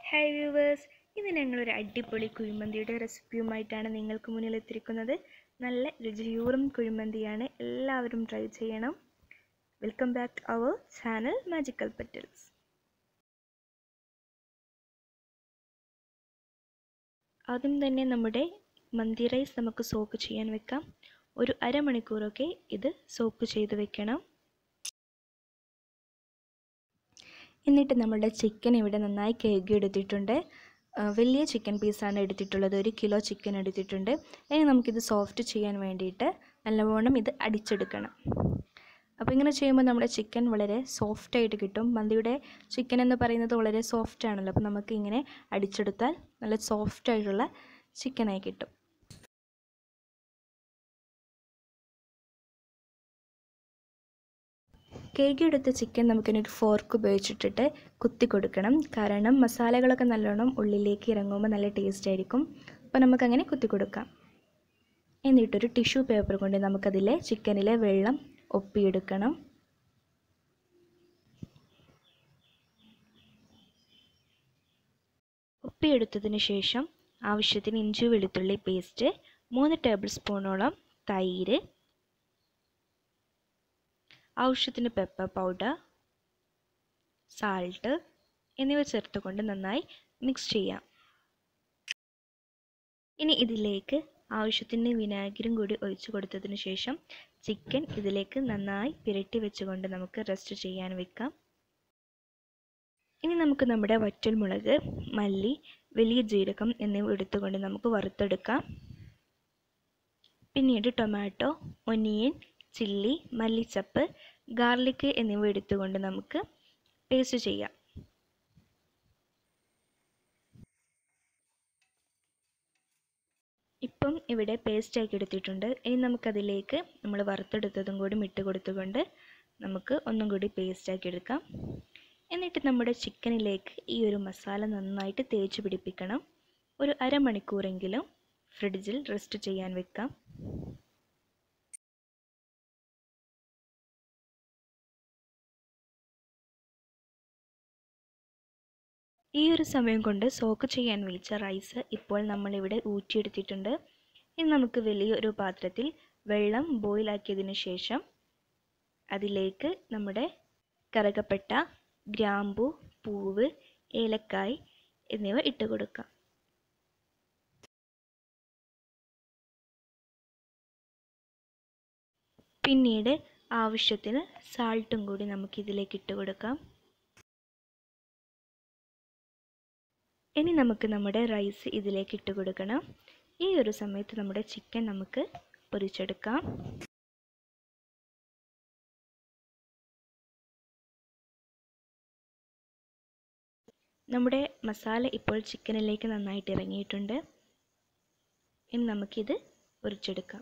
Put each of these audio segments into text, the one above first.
hi viewers ഇന്ന് ഞങ്ങളൊരു അടിപൊളി കുഴിമന്തിയുടെ റെസിപ്പിയുമായിട്ടാണ് നിങ്ങൾക്ക് മുന്നിൽ എത്തിയിരിക്കുന്നത് നല്ല രുചിയൂറും കുഴിമന്തിയാണ് എല്ലാവരും ട്രൈ ചെയ്യണം welcome back to our channel Magical Petals ആദ്യം തന്നെ നമ്മുടെ മന്തി റൈസ് നമുക്ക് സോക്ക് ചെയ്യാൻ വെക്കാം ഒരു അരമണിക്കൂറൊക്കെ ഇത് സോക്ക് ചെയ്ത് വെക്കണം എന്നിട്ട് നമ്മളുടെ ചിക്കൻ ഇവിടെ നന്നായി കഴുകി എടുത്തിട്ടുണ്ട് വലിയ ചിക്കൻ പീസാണ് എടുത്തിട്ടുള്ളത് ഒരു കിലോ ചിക്കൻ എടുത്തിട്ടുണ്ട് ഇനി നമുക്കിത് സോഫ്റ്റ് ചെയ്യാൻ വേണ്ടിയിട്ട് നല്ലവണ്ണം ഇത് അടിച്ചെടുക്കണം അപ്പോൾ ഇങ്ങനെ ചെയ്യുമ്പോൾ നമ്മുടെ ചിക്കൻ വളരെ സോഫ്റ്റായിട്ട് കിട്ടും മന്തിയുടെ ചിക്കൻ എന്ന് പറയുന്നത് വളരെ സോഫ്റ്റ് ആണല്ലോ അപ്പോൾ നമുക്ക് ഇങ്ങനെ അടിച്ചെടുത്താൽ നല്ല സോഫ്റ്റായിട്ടുള്ള ചിക്കനായി കിട്ടും കേക്കിയെടുത്ത ചിക്കൻ നമുക്കിനൊരു ഫോർക്ക് ഉപയോഗിച്ചിട്ടിട്ട് കുത്തി കൊടുക്കണം കാരണം മസാലകളൊക്കെ നല്ലോണം ഉള്ളിലേക്ക് ഇറങ്ങുമ്പോൾ നല്ല ടേസ്റ്റ് ആയിരിക്കും അപ്പോൾ നമുക്കങ്ങനെ കുത്തി കൊടുക്കാം എന്നിട്ടൊരു ടിഷ്യൂ പേപ്പർ കൊണ്ട് നമുക്കതിലെ ചിക്കനിലെ വെള്ളം ഒപ്പിയെടുക്കണം ഒപ്പിയെടുത്തതിന് ശേഷം ആവശ്യത്തിന് ഇഞ്ചി വെളുത്തുള്ളി പേസ്റ്റ് മൂന്ന് ടേബിൾ സ്പൂണോളം തൈര് ആവശ്യത്തിന് പെപ്പർ പൗഡർ സാൾട്ട് എന്നിവ ചേർത്തുകൊണ്ട് നന്നായി മിക്സ് ചെയ്യാം ഇനി ഇതിലേക്ക് ആവശ്യത്തിന് വിനാഗിരും കൂടി ഒഴിച്ചു കൊടുത്തതിന് ശേഷം ചിക്കൻ ഇതിലേക്ക് നന്നായി പുരട്ടി വെച്ചുകൊണ്ട് നമുക്ക് റെസ്റ്റ് ചെയ്യാൻ വെക്കാം ഇനി നമുക്ക് നമ്മുടെ വറ്റൽമുളക് മല്ലി വലിയ ജീരകം എന്നിവ എടുത്തുകൊണ്ട് നമുക്ക് വറുത്തെടുക്കാം പിന്നീട് ടൊമാറ്റോ ഒനിയൻ ചില്ലി മല്ലിച്ചപ്പ് ഗാർലിക് എന്നിവ എടുത്തുകൊണ്ട് നമുക്ക് പേസ്റ്റ് ചെയ്യാം ഇപ്പം ഇവിടെ പേസ്റ്റ് ആക്കി എടുത്തിട്ടുണ്ട് ഇനി നമുക്കതിലേക്ക് നമ്മൾ വറുത്തെടുത്തതും കൂടി ഇട്ട് കൊടുത്തുകൊണ്ട് നമുക്ക് ഒന്നും കൂടി പേസ്റ്റ് ആക്കി എടുക്കാം എന്നിട്ട് നമ്മുടെ ചിക്കനിലേക്ക് ഈ ഒരു മസാല നന്നായിട്ട് തേച്ച് പിടിപ്പിക്കണം ഒരു അരമണിക്കൂറെങ്കിലും ഫ്രിഡ്ജിൽ റെസ്റ്റ് ചെയ്യാൻ വെക്കാം ഈ ഒരു സമയം കൊണ്ട് സോക്ക് ചെയ്യാൻ വെച്ച റൈസ് ഇപ്പോൾ നമ്മളിവിടെ ഊറ്റിയെടുത്തിട്ടുണ്ട് ഇനി നമുക്ക് വലിയൊരു പാത്രത്തിൽ വെള്ളം ബോയിലാക്കിയതിന് ശേഷം അതിലേക്ക് നമ്മുടെ കറുകപ്പെട്ട ഗ്രാമ്പു പൂവ് ഏലക്കായ് എന്നിവ ഇട്ട് കൊടുക്കാം പിന്നീട് ആവശ്യത്തിന് സാൾട്ടും കൂടി നമുക്ക് ഇതിലേക്ക് ഇട്ട് കൊടുക്കാം ഇനി നമുക്ക് നമ്മുടെ റൈസ് ഇതിലേക്ക് ഇട്ട് കൊടുക്കണം ഈ ഒരു സമയത്ത് നമ്മുടെ ചിക്കൻ നമുക്ക് പൊരിച്ചെടുക്കാം നമ്മുടെ മസാല ഇപ്പോൾ ചിക്കനിലേക്ക് നന്നായിട്ട് ഇറങ്ങിയിട്ടുണ്ട് ഇനി നമുക്കിത് പൊരിച്ചെടുക്കാം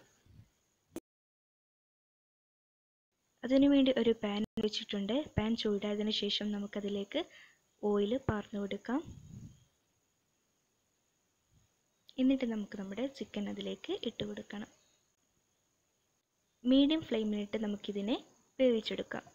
അതിനുവേണ്ടി ഒരു പാൻ വെച്ചിട്ടുണ്ട് പാൻ ചൂടായതിനു ശേഷം നമുക്കതിലേക്ക് ഓയിൽ പാർന്നു കൊടുക്കാം എന്നിട്ട് നമുക്ക് നമ്മുടെ ചിക്കൻ അതിലേക്ക് ഇട്ട് കൊടുക്കണം മീഡിയം ഫ്ലെയിമിലിട്ട് നമുക്കിതിനെ വേവിച്ചെടുക്കാം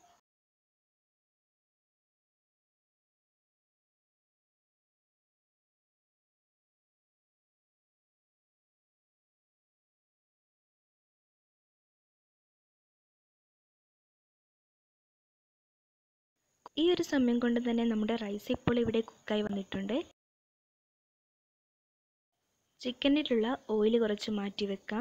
ഈ ഒരു സമയം കൊണ്ട് തന്നെ നമ്മുടെ റൈസ് ഇപ്പോൾ ഇവിടെ കുക്കായി വന്നിട്ടുണ്ട് ചിക്കനിലുള്ള ഓയിൽ കുറച്ച് മാറ്റി വെക്കാം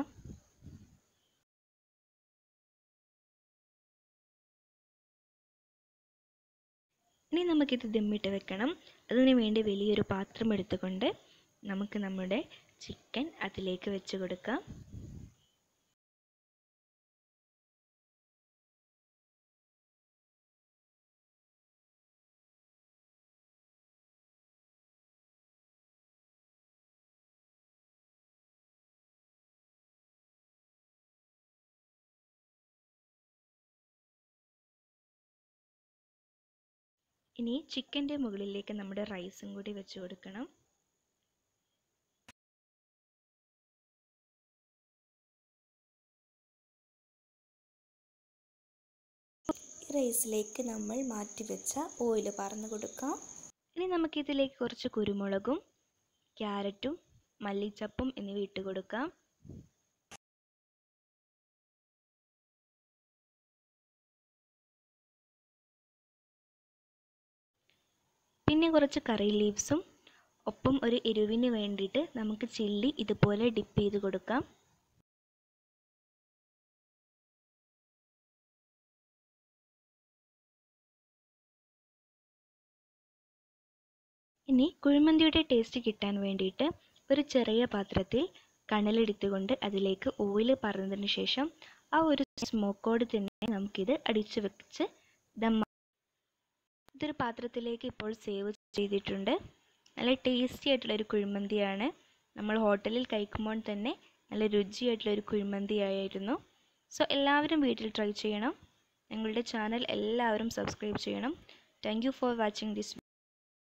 ഇനി നമുക്കിത് ദമ്മിട്ട് വെക്കണം അതിനു വേണ്ടി വലിയൊരു പാത്രം എടുത്തുകൊണ്ട് നമുക്ക് നമ്മുടെ ചിക്കൻ അതിലേക്ക് വെച്ച് കൊടുക്കാം ഇനി ചിക്കൻ്റെ മുകളിലേക്ക് നമ്മുടെ റൈസും കൂടി വെച്ച് കൊടുക്കണം റൈസിലേക്ക് നമ്മൾ മാറ്റി വെച്ച ഓയിൽ പറന്ന് കൊടുക്കാം ഇനി നമുക്കിതിലേക്ക് കുറച്ച് കുരുമുളകും ക്യാരറ്റും മല്ലിച്ചപ്പും എന്നിവ ഇട്ട് കൊടുക്കാം പിന്നെ കുറച്ച് കറി ലീവ്സും ഒപ്പം ഒരു എരിവിന് വേണ്ടിയിട്ട് നമുക്ക് ചില്ലി ഇതുപോലെ ഡിപ്പ് ചെയ്ത് കൊടുക്കാം ഇനി കുഴിമന്തിയുടെ ടേസ്റ്റ് കിട്ടാൻ വേണ്ടിയിട്ട് ഒരു ചെറിയ പാത്രത്തിൽ കണലെടുത്തുകൊണ്ട് അതിലേക്ക് ഓയിൽ പറഞ്ഞതിന് ശേഷം ആ ഒരു സ്മോക്കോട് തന്നെ നമുക്കിത് അടിച്ചു വെച്ച് ദം ഇതൊരു പാത്രത്തിലേക്ക് ഇപ്പോൾ സേവ് ചെയ്തിട്ടുണ്ട് നല്ല ടേസ്റ്റി ആയിട്ടുള്ള ഒരു കുഴിമന്തിയാണ് നമ്മൾ ഹോട്ടലിൽ കഴിക്കുമ്പോൾ തന്നെ നല്ല രുചിയായിട്ടുള്ള ഒരു കുഴിമന്തി ആയിരുന്നു സോ എല്ലാവരും വീട്ടിൽ ട്രൈ ചെയ്യണം ഞങ്ങളുടെ ചാനൽ എല്ലാവരും സബ്സ്ക്രൈബ് ചെയ്യണം താങ്ക് ഫോർ വാച്ചിങ് ദിസ്